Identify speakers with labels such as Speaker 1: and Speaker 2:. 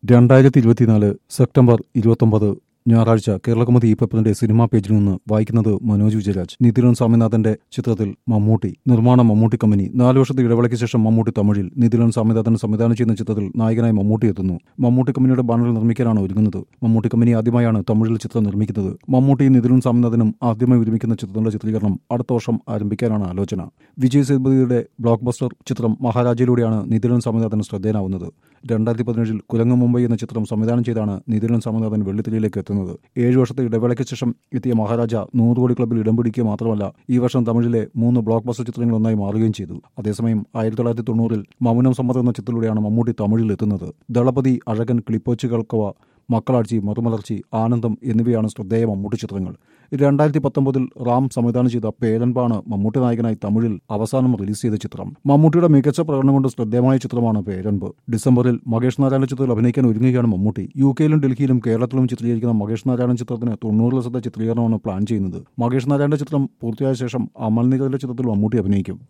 Speaker 1: രണ്ടായിരത്തി ഇരുപത്തിനാല് സെപ്റ്റംബർ ഇരുപത്തൊമ്പത് ഞായറാഴ്ച കേരളകൗമുദി ഈ പേപ്പറിന്റെ സിനിമാ പേജിൽ നിന്ന് വായിക്കുന്നത് മനോജ് വിജയരാജ് നിതിൻ സ്വാമിനാഥന്റെ ചിത്രത്തിൽ മമ്മൂട്ടി നിർമ്മാണം മമ്മൂട്ടി കമ്പനി നാല് വർഷത്തെ ഇടവേളയ്ക്ക് ശേഷം മമ്മൂട്ടി തമിഴിൽ നിതിൻ സ്വാമിനാഥൻ സംവിധാനം ചെയ്യുന്ന ചിത്രത്തിൽ നായകനായി മമ്മൂട്ടി എത്തുന്നു മമ്മൂട്ടി കമ്പനിയുടെ ബാനറിൽ നിർമ്മിക്കാനാണ് ഒരുങ്ങുന്നത് മമ്മൂട്ടി കമ്പനി ആദ്യമായാണ് തമിഴിൽ ചിത്രം നിർമ്മിക്കുന്നത് മമ്മൂട്ടിയും നിതിനും സ്വാമിനാഥനും ആദ്യമായി ഒരുമിക്കുന്ന ചിത്രത്തിന്റെ ചിത്രീകരണം അടുത്ത വർഷം ആരംഭിക്കാനാണ് ആലോചന വിജയ് സേതുപതിയുടെ ബ്ലോക്ക് ബസ്റ്റർ ചിത്രം മഹാരാജയിലൂടെയാണ് നിതിനും സ്വാമിനാഥൻ ശ്രദ്ധേയനാവുന്നത് രണ്ടായിരത്തി പതിനേഴിൽ കുലങ്ങ് മുംബൈ എന്ന ചിത്രം സംവിധാനം ചെയ്താണ് നിതിനും സ്വാമിനാഥൻ വെള്ളിത്തിരയിലേക്ക് എത്തുന്നത് ഏഴു വർഷത്തെ ഇടവേളയ്ക്ക് ശേഷം എത്തിയ മഹാരാജ നൂറ് കോടി ക്ലബിൽ ഇടം പിടിക്കുക മാത്രമല്ല ഈ വർഷം തമിഴിലെ മൂന്ന് ബ്ലോക്ക് ബസ്റ്റർ ചിത്രങ്ങളൊന്നായി മാറുകയും ചെയ്തു അതേസമയം ആയിരത്തി തൊള്ളായിരത്തി തൊണ്ണൂറിൽ മൗനം സമ്മതം എന്ന ചിത്രത്തിലൂടെയാണ് മമ്മൂട്ടി തമിഴിൽ എത്തുന്നത് ദളപതി അഴകൻ കിളിപ്പോച്ച് കേൾക്കവ മക്കളാഴ്ചി മറുമലർച്ചി ആനന്ദം എന്നിവയാണ് ശ്രദ്ധേയ മമ്മൂട്ടി ചിത്രങ്ങൾ രണ്ടായിരത്തി പത്തൊമ്പതിൽ റാം സംവിധാനം ചെയ്ത പേരൻപാണ് മമ്മൂട്ടി നായകനായി തമിഴിൽ അവസാനം റിലീസ് ചെയ്ത ചിത്രം മമ്മൂട്ടിയുടെ മികച്ച പ്രകടനം കൊണ്ട് ശ്രദ്ധേയമായ ചിത്രമാണ് പേരൻപ് ഡിസംബറിൽ മകേഷ് നാരായണ ചിത്രത്തിൽ അഭിനയിക്കാൻ ഒരുങ്ങുകയാണ് മമ്മൂട്ടി യു കെയിലും ഡൽഹിയിലും കേരളത്തിലും ചിത്രീകരിക്കുന്ന മകേഷ് നാരായണൻ ചിത്രത്തിന് തൊണ്ണൂറ് ദിവസത്തെ ചിത്രീകരണമാണ് പ്ലാൻ ചെയ്യുന്നത് മകേഷ് നാരായണന്റെ ചിത്രം പൂർത്തിയായ ശേഷം അമൽ നീരദിന്റെ ചിത്രത്തിൽ മമ്മൂട്ടി അഭിനയിക്കും